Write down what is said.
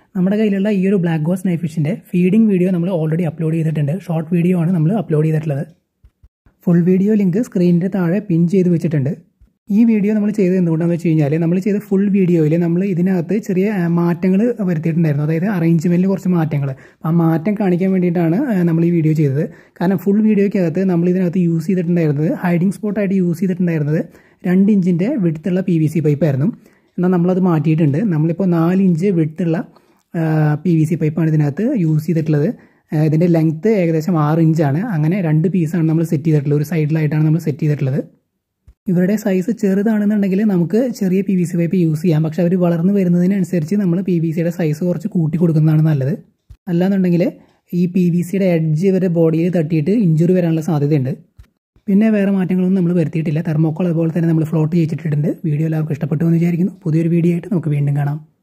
നമ്മുടെ കയ്യിലുള്ള ഈ ഒരു ബ്ലാക്ക് ഗോസ് നൈഫ് ഫിഷിൻ്റെ ഫീഡിംഗ് വീഡിയോ നമ്മൾ ഓൾറെഡി അപ്ലോഡ് ചെയ്തിട്ടുണ്ട് ഷോർട്ട് വീഡിയോ ആണ് നമ്മൾ അപ്ലോഡ് ചെയ്തിട്ടുള്ളത് ഫുൾ വീഡിയോ ലിങ്ക് സ്ക്രീനിൻ്റെ താഴെ പിൻ ചെയ്ത് വെച്ചിട്ടുണ്ട് ഈ വീഡിയോ നമ്മൾ ചെയ്തത് എന്തുകൊണ്ടാണെന്ന് വെച്ച് കഴിഞ്ഞാൽ നമ്മൾ ചെയ്ത ഫുൾ വീഡിയോയിൽ നമ്മൾ ഇതിനകത്ത് ചെറിയ മാറ്റങ്ങൾ വരുത്തിയിട്ടുണ്ടായിരുന്നു അതായത് അറേഞ്ച്മെൻറ്റിൽ കുറച്ച് മാറ്റങ്ങൾ ആ മാറ്റം കാണിക്കാൻ വേണ്ടിയിട്ടാണ് നമ്മൾ ഈ വീഡിയോ ചെയ്തത് കാരണം ഫുൾ വീഡിയോയ്ക്കകത്ത് നമ്മൾ ഇതിനകത്ത് യൂസ് ചെയ്തിട്ടുണ്ടായിരുന്നത് ഹൈഡിങ് സ്പോട്ടായിട്ട് യൂസ് ചെയ്തിട്ടുണ്ടായിരുന്നത് രണ്ട് ഇഞ്ചിൻ്റെ വിടുത്തുള്ള പി വി സി പൈപ്പായിരുന്നു എന്നാൽ നമ്മളത് മാറ്റിയിട്ടുണ്ട് നമ്മളിപ്പോൾ നാല് ഇഞ്ച് വിടുത്തുള്ള പി വി സി പൈപ്പാണ് ഇതിനകത്ത് യൂസ് ചെയ്തിട്ടുള്ളത് ഇതിൻ്റെ ലെങ്ത്ത് ഏകദേശം ആറ് ഇഞ്ചാണ് അങ്ങനെ രണ്ട് പീസാണ് നമ്മൾ സെറ്റ് ചെയ്തിട്ടുള്ളത് ഒരു സൈഡിലായിട്ടാണ് നമ്മൾ സെറ്റ് ചെയ്തിട്ടുള്ളത് ഇവരുടെ സൈസ് ചെറുതാണെന്നുണ്ടെങ്കിൽ നമുക്ക് ചെറിയ P V C pipe use ചെയ്യാം പക്ഷെ അവർ വളർന്നു വരുന്നതിനനുസരിച്ച് നമ്മൾ പി വി സിയുടെ സൈസ് കുറച്ച് കൂട്ടി കൊടുക്കുന്നതാണ് നല്ലത് അല്ലാന്നുണ്ടെങ്കിൽ ഈ പി വി സിയുടെ എഡ്ജ് ഇവരുടെ ബോഡിയിൽ തട്ടിയിട്ട് ഇഞ്ചുറി വരാനുള്ള സാധ്യതയുണ്ട് പിന്നെ വേറെ മാറ്റങ്ങളൊന്നും നമ്മൾ വരുത്തിയിട്ടില്ല തെർമോക്കോൾ അതുപോലെ തന്നെ നമ്മൾ ഫ്ലോട്ട് ചെയ്തിട്ടുണ്ട് വീഡിയോ എല്ലാവർക്കും ഇഷ്ടപ്പെട്ടു എന്ന് വിചാരിക്കുന്നു പുതിയൊരു വീഡിയോ ആയിട്ട് നമുക്ക് വീണ്ടും കാണാം